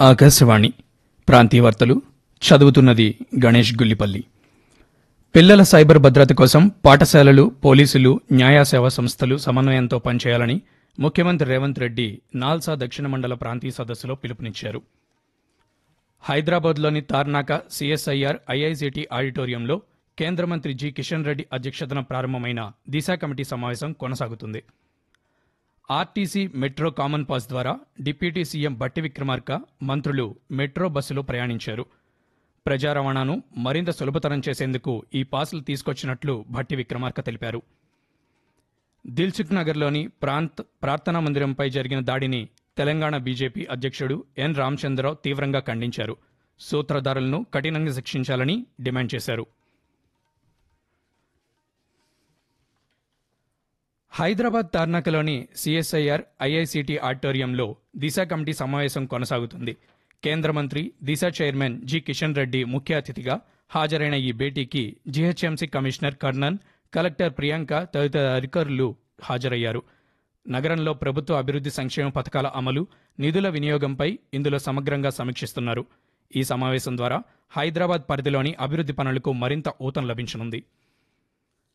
ఆకాశవాణి ప్రాంతీయ వార్తలు చదువుతున్నది గణేష్ గుల్లిపల్లి పిల్లల సైబర్ భద్రత కోసం పాఠశాలలు పోలీసులు న్యాయ సేవా సంస్థలు సమన్వయంతో పనిచేయాలని ముఖ్యమంత్రి రేవంత్ రెడ్డి నాల్సా దక్షిణ మండల ప్రాంతీయ సదస్సులో పిలుపునిచ్చారు హైదరాబాద్లోని తార్నాక సిఎస్ఐఆర్ ఐఐసిటి ఆడిటోరియంలో కేంద్ర మంత్రి జి కిషన్ రెడ్డి అధ్యక్షతన ప్రారంభమైన దిశ కమిటీ సమావేశం కొనసాగుతుంది ఆర్టీసీ మెట్రో కామన్ పాస్ ద్వారా డిప్యూటీ సీఎం బట్టి విక్రమార్క మంత్రులు మెట్రో బస్సులో ప్రయాణించారు ప్రజా రవాణాను మరింత సులభతరం చేసేందుకు ఈ పాసులు తీసుకొచ్చినట్లు భట్టి విక్రమార్క తెలిపారు దిల్సుఖ్ నగర్లోని ప్రాంత్ ప్రార్థనా మందిరంపై జరిగిన దాడిని తెలంగాణ బీజేపీ అధ్యక్షుడు ఎన్ రామచంద్రరావు తీవ్రంగా ఖండించారు సూత్రధారులను కఠినంగా శిక్షించాలని డిమాండ్ చేశారు హైదరాబాద్ తార్నాకలోని సిఎస్ఐఆర్ ఐఐసిటి ఆడిటోరియంలో దిశ కమిటీ సమావేశం కొనసాగుతుంది కేంద్ర మంత్రి దిశ చైర్మన్ జి కిషన్ రెడ్డి ముఖ్య అతిథిగా హాజరైన ఈ భేటీకి GHMC commissioner Karnan collector Priyanka తదితర అధికారులు హాజరయ్యారు నగరంలో ప్రభుత్వ అభివృద్ధి సంక్షేమ పథకాల అమలు నిధుల వినియోగంపై ఇందులో సమగ్రంగా సమీక్షిస్తున్నారు ఈ సమావేశం ద్వారా హైదరాబాద్ పరిధిలోని అభివృద్ధి పనులకు మరింత ఊతం లభించనుంది